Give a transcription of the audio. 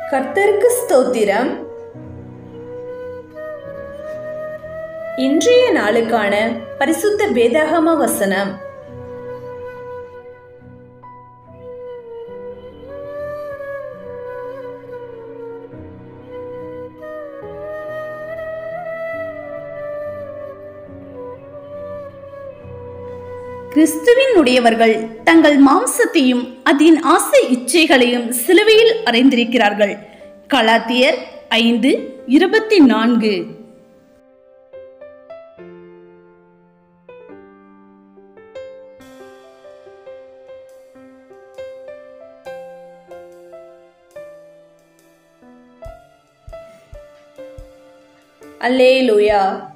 கர்த்தருக்கு ஸ்தோத்திரம் இன்றைய நாளுக்கான பரிசுத்த வேதாகம வசனம் கிறிஸ்துவின் உடையவர்கள் தங்கள் மாம்சத்தையும் அதன் ஆசை இச்சைகளையும் சிலுவையில் அறைந்திருக்கிறார்கள் கலாத்தியர் ஐந்து இருபத்தி நான்கு அல்லேலூயா